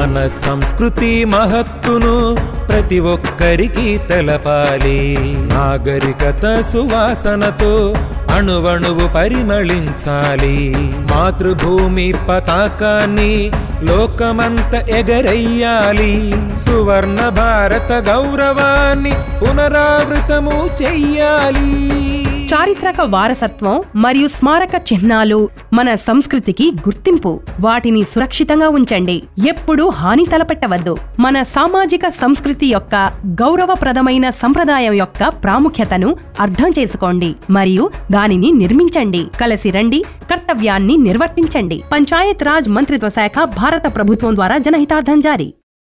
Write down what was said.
మన సంస్కృతి మహత్తును ప్రతి ఒక్కరికి తెలపాలి నాగరికత సువాసనతో అణువణువు పరిమళించాలి మాతృభూమి పతాకాన్ని లోకమంత ఎగరయ్యాలి సువర్ణ భారత గౌరవాన్ని పునరావృతము చెయ్యాలి చారిత్రక వారసత్వం మరియు స్మారక చిహ్నాలు మన సంస్కృతికి గుర్తింపు వాటిని సురక్షితంగా ఉంచండి ఎప్పుడూ హాని తలపెట్టవద్దు మన సామాజిక సంస్కృతి యొక్క గౌరవప్రదమైన సంప్రదాయం యొక్క ప్రాముఖ్యతను అర్థం చేసుకోండి మరియు దానిని నిర్మించండి కలిసి రండి కర్తవ్యాన్ని నిర్వర్తించండి పంచాయత్ రాజ్ మంత్రిత్వ శాఖ భారత ప్రభుత్వం ద్వారా జనహితార్థం జారీ